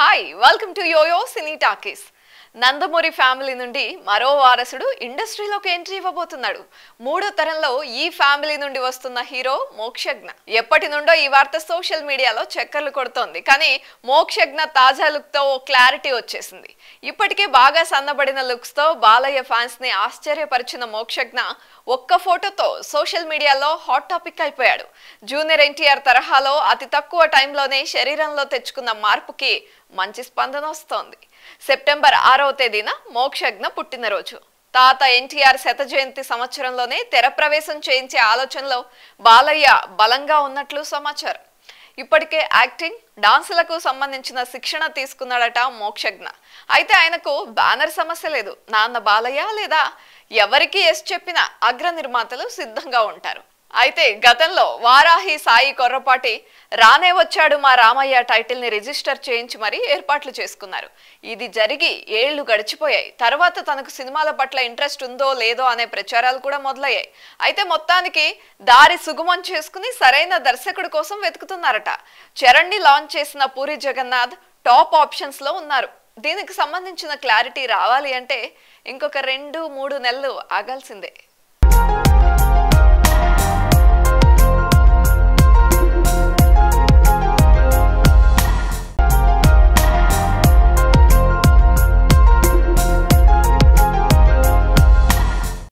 hi welcome to YoYo cine talkies Nandamuri family నుండి మరో వారసుడు ఇండస్ట్రీలోకి ఎంట్రీ ఇవ్వబోతున్నాడు మూడో తరంలో ఈ ఫ్యామిలీ నుండి వస్తున్న హీరో మోక్షజ్ఞ ఎప్పటి నుండో ఈ వార్త సోషల్ మీడియాలో చక్కర్లు కొడుతోంది కానీ మోక్షజ్ఞ తాజా లుక్ తో ఓ క్లారిటీ వచ్చేసింది ఇప్పటికే బాగా సన్నబడిన లుక్స్ తో బాలయ్య ఫ్యాన్స్ ని ఆశ్చర్యపరిచిన మోక్షజ్ఞ ఒక్క ఫోటోతో సోషల్ మీడియాలో హాట్ టాపిక్ అయిపోయాడు జూనియర్ ఎన్టీఆర్ తరహాలో అతి తక్కువ టైంలోనే శరీరంలో తెచ్చుకున్న మార్పుకి మంచి స్పందన వస్తోంది సెప్టెంబర్ ఆరవ తేదీన మోక్షజ్ఞ పుట్టినరోజు తాత ఎన్టీఆర్ శత జయంతి సంవత్సరంలోనే తెర ప్రవేశం చేయించే ఆలోచనలో బాలయ్య బలంగా ఉన్నట్లు సమాచారం ఇప్పటికే యాక్టింగ్ డాన్సులకు సంబంధించిన శిక్షణ తీసుకున్నాడట మోక్షజ్ఞ అయితే ఆయనకు బ్యానర్ సమస్య లేదు నాన్న బాలయ్య లేదా ఎవరికి ఎస్ చెప్పినా అగ్ర నిర్మాతలు సిద్ధంగా ఉంటారు అయితే గతంలో వారాహి సాయి కొర్రపాటి రానే వచ్చాడు మా రామయ్య టైటిల్ ని రిజిస్టర్ చేయించి మరీ ఏర్పాట్లు చేసుకున్నారు ఇది జరిగి ఏళ్లు గడిచిపోయాయి తర్వాత తనకు సినిమాల పట్ల ఇంట్రెస్ట్ ఉందో లేదో అనే ప్రచారాలు కూడా మొదలయ్యాయి అయితే మొత్తానికి దారి సుగమం చేసుకుని సరైన దర్శకుడి కోసం వెతుకుతున్నారట చరణ్ ని లాంచ్ చేసిన పూరి జగన్నాథ్ టాప్ ఆప్షన్స్ లో ఉన్నారు దీనికి సంబంధించిన క్లారిటీ రావాలి అంటే ఇంకొక రెండు మూడు నెలలు ఆగాల్సిందే